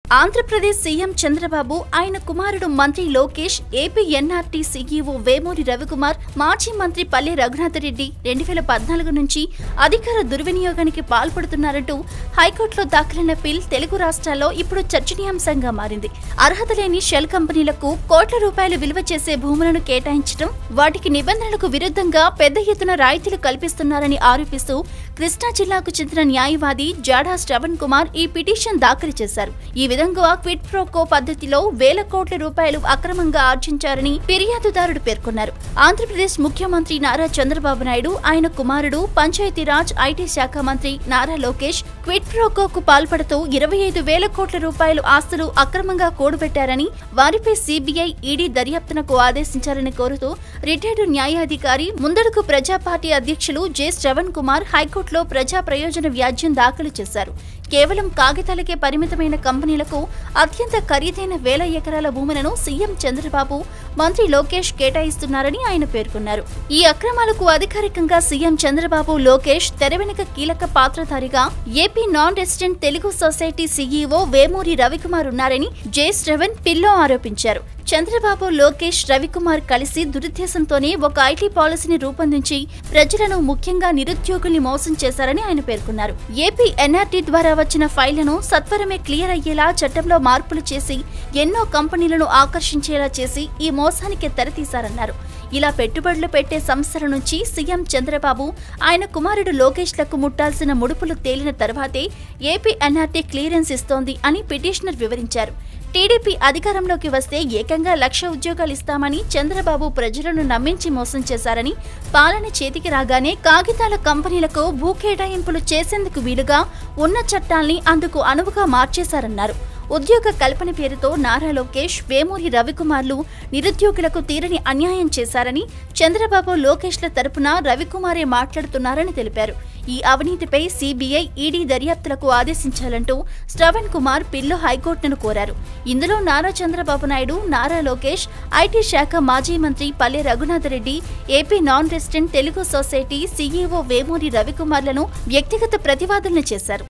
Andhra Pradesh CM Chandrababu ఆయన కుమారుడు మంత్రి Lokesh AP NRT CEO Vemuri Ravikumar మాజీ మంత్రి పల్లె రఘునాథరెడ్డి రెండు వేల పద్నాలుగు నుంచి అధికార దుర్వినియోగానికి పాల్పడుతున్నారంటూ హైకోర్టులో దాఖలైన పిల్ తెలుగు రాష్ట్రాల్లో ఇప్పుడు చర్చనీయాంశంగా మారింది అర్హత లేని షెల్ కంపెనీలకు కోట్ల రూపాయలు విలువ చేసే భూములను కేటాయించడం వాటికి నిబంధనలకు విరుద్ధంగా పెద్ద ఎత్తున రాయితీలు కల్పిస్తున్నారని ఆరోపిస్తూ కృష్ణా జిల్లాకు చెందిన న్యాయవాది జాడా శ్రవణ్ కుమార్ ఈ పిటిషన్ దాఖలు చేశారు ఈ విధంగా క్విట్ ప్రోకో పద్ధతిలో వేల కోట్ల రూపాయలు అక్రమంగా ఆర్జించారని ఫిర్యాదుదారుడు పేర్కొన్నారు ఆంధ్రప్రదేశ్ ముఖ్యమంత్రి నారా చంద్రబాబు నాయుడు ఆయన కుమారుడు పంచాయతీరాజ్ ఐటీ శాఖ మంత్రి నారా లోకేష్ క్విట్ ప్రోకోకు పాల్పడుతూ ఇరవై ఐదు వేల కోట్ల రూపాయలు ఆస్తులు అక్రమంగా కూడబెట్టారని వారిపై సిబిఐ ఈడీ దర్యాప్తునకు ఆదేశించాలని కోరుతూ రిటైర్డు న్యాయాధికారి ముందడుగు ప్రజా పార్టీ అధ్యక్షులు జె శ్రవణ్ కుమార్ హైకోర్టులో ప్రజా ప్రయోజన వ్యాజ్యం దాఖలు చేశారు కేవలం కాగితాలకే పరిమితమైన కంపెనీలకు అత్యంత ఖరీదైన వేల ఎకరాల భూములను సీఎం చంద్రబాబు మంత్రి లోకేష్ కేటాయిస్తున్నారని ఆయన పేర్కొన్నారు ఈ అక్రమాలకు అధికారికంగా సీఎం చంద్రబాబు లోకేష్ తెరవెనుక కీలక పాత్రధారిగా AP non resident Telugu society CEO Vemuri Ravikumar ఉన్నారని జె శ్రవణ్ పిల్లో ఆరోపించారు చంద్రబాబు లోకేష్ రవికుమార్ కలిసి దురుద్దేశంతోనే ఒక ఐటీ పాలసీని రూపొందించి ప్రజలను ముఖ్యంగా నిరుద్యోగుల్ని మోసం చేశారని ఆయన పేర్కొన్నారు ఏపీ ఎన్ఆర్టీ ద్వారా వచ్చిన ఫైళ్లను సత్వరమే క్లియర్ అయ్యేలా చట్టంలో మార్పులు చేసి ఎన్నో కంపెనీలను ఆకర్షించేలా చేసి ఈ మోసానికి తెరతీశారన్నారు ఇలా పెట్టుబడులు పెట్టే సంస్థల నుంచి సీఎం చంద్రబాబు ఆయన కుమారుడు లోకేష్లకు ముట్టాల్సిన ముడుపులు తేలిన తర్వాతే ఏపీ ఎన్ఆర్టీ క్లియరెన్స్ ఇస్తోంది అని పిటిషనర్ వివరించారు టీడీపీ అధికారంలోకి వస్తే ఏకంగా లక్ష ఉద్యోగాలు ఇస్తామని చంద్రబాబు ప్రజలను నమ్మించి మోసం చేశారని పాలన చేతికి రాగానే కాగితాల కంపెనీలకు భూ కేటాయింపులు చేసేందుకు వీలుగా ఉన్న చట్టాల్ని అందుకు అనువుగా మార్చేశారన్నారు ఉద్యోగ కల్పన పేరుతో నారా లోకేష్ వేమూరి రవికుమార్లు నిరుద్యోగులకు తీరని అన్యాయం చేశారని చంద్రబాబు లోకేష్ల తరపున రవికుమారే మాట్లాడుతున్నారని తెలిపారు ఈ అవినీతిపై సీబీఐ ఈడీ దర్యాప్తులకు ఆదేశించాలంటూ శ్రవణ్ కుమార్ పిల్లు హైకోర్టును కోరారు ఇందులో నారా చంద్రబాబు నాయుడు నారా లోకేష్ ఐటీ శాఖ మాజీ మంత్రి Palle Raghunatha Reddy AP non resident Telugu society CEO Vemuri రవికుమార్లను వ్యక్తిగత ప్రతివాదులను చేశారు